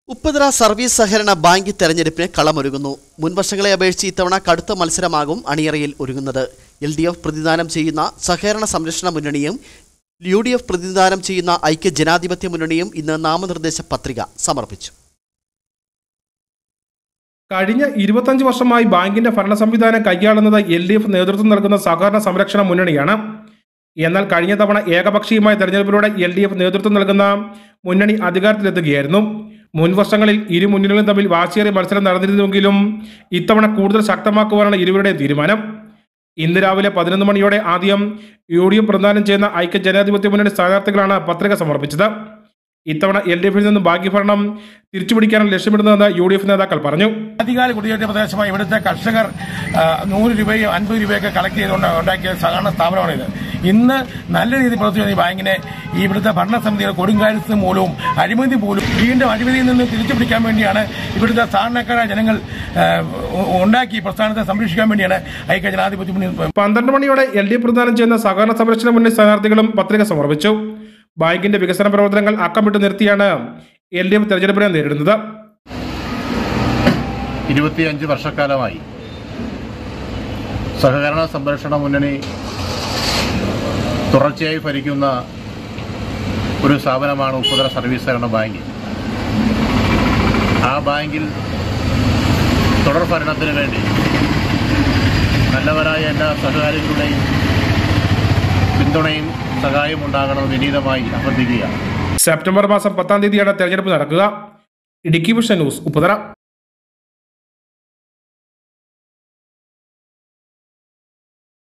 Upputhara service സഹകരണ bank തെരഞ്ഞെടുപ്പിന് കളമൊരുങ്ങുന്നു മുൻവർഷങ്ങളെ അപേക്ഷിച്ച് ഇത്തവണ കടുത്ത മത്സരമാകും അണിയറയിൽ ഒരുങ്ങുന്നത് എൽ ഡി എഫ് പ്രതിനിധാനം ചെയ്യുന്ന സഹകരണ സംരക്ഷണ മുന്നണിയും യു ഡി എഫ് പ്രതിനിധാനം ചെയ്യുന്ന ഐക്യ ജനാധിപത്യ മുന്നണിയും ഇന്ന് നാമനിർദ്ദേശ പത്രിക സമർപ്പിച്ചു കഴിഞ്ഞ ഇരുപത്തഞ്ച് വർഷമായി ബാങ്കിന്റെ ഭരണ സംവിധാനം കൈയാളുന്നത് എൽ ഡി എഫ് നേതൃത്വം നൽകുന്ന സഹകരണ സംരക്ഷണ മുന്നണിയാണ് എന്നാൽ കഴിഞ്ഞ തവണ ഏകപക്ഷീയമായ തെരഞ്ഞെടുപ്പിലൂടെ എൽ ഡി എഫ് നേതൃത്വം നൽകുന്ന മുന്നണി അധികാരത്തിലെത്തുകയായിരുന്നു മുൻ വർഷങ്ങളിൽ ഇരു മുന്നണികളും തമ്മിൽ വാശിയേറിയ മത്സരം നടന്നിരുന്നുവെങ്കിലും ഇത്തവണ കൂടുതൽ ശക്തമാക്കുവാനാണ് ഇരുവരുടെയും തീരുമാനം ഇന്ന് രാവിലെ പതിനൊന്ന് മണിയോടെ ആദ്യം യു ഡി എഫ് പ്രദാനം ചെയ്യുന്ന ഐക്യ ജനാധിപത്യ മുന്നണി സ്ഥാനാർത്ഥികളാണ് പത്രിക സമർപ്പിച്ചത് ഇത്തവണ എൽ ഡി എഫിൽ നിന്ന് ഭാഗ്യഭരണം തിരിച്ചുപിടിക്കാനാണ് ലക്ഷ്യമിടുന്നതെന്ന് യു ഡി എഫ് നേതാക്കൾ പറഞ്ഞു ആദ്യകാല കുടിയേറ്റ പ്രദേശമായ ഇവിടുത്തെ കർഷകർ ആ, നൂറ് രൂപയും അൻപത് രൂപയൊക്കെ കളക്ട് ചെയ്തുകൊണ്ട് ഉണ്ടാക്കിയ സഹകരണ സ്ഥാപനമാണിത് ഇന്ന് നല്ല രീതിയിൽ പ്രവർത്തിക്കുന്ന ഈ ബാങ്കിനെ ഈ ഇവിടുത്തെ ഭരണസമിതിയുടെ കൊടുങ്കാര്യത്തിന് മൂലവും അഴിമതി പോലും വീണ്ടും അഴിമതിയിൽ നിന്ന് തിരിച്ചു പിടിക്കാൻ വേണ്ടിയാണ് ഇവിടുത്തെ സാധാരണക്കാരായ ജനങ്ങൾ ആ, ഉ- ഉണ്ടാക്കി ഈ പ്രസ്ഥാനത്തെ സംരക്ഷിക്കാൻ വേണ്ടിയാണ് ഐക്യ ജനാധിപത്യ മുന്നണി പന്ത്രണ്ട് മണിയോടെ എൽ ഡി എഫ് പ്രദാനം ചെയ്യുന്ന സഹകരണ സംരക്ഷണ മുന്നണി സ്ഥാനാർത്ഥികളും പത്രിക സമർപ്പിച്ചു ബാങ്കിന്റെ വികസന പ്രവർത്തനങ്ങൾ അക്കമിട്ട് നിർത്തിയാണ് എൽ ഡി എഫ് തെരഞ്ഞെടുപ്പിനെ നേരിടുന്നത് ഇരുപത്തിയഞ്ച് വർഷക്കാലമായി സഹകരണ സംരക്ഷണ മുന്നണി തുടർച്ചയായി ഭരിക്കുന്ന ഒരു സ്ഥാപനമാണ് ഉപ്പുതറ സർവീസ് സഹകരണ ബാങ്ക് ആ ബാങ്കിൽ തുടർ ഭരണത്തിന് വേണ്ടി നല്ലവരായ എല്ലാ സഹകാരികളുടെയും പിന്തുണയും സഹായവും ഉണ്ടാകണമെന്ന് വിനീതമായി അഭ്യർത്ഥിക്കുകയാണ് സെപ്റ്റംബർ മാസം പത്താം തീയതിയാണ് തെരഞ്ഞെടുപ്പ് നടക്കുക ഇടുക്കി വിഷൻ ന്യൂസ് ഉപ്പുതറ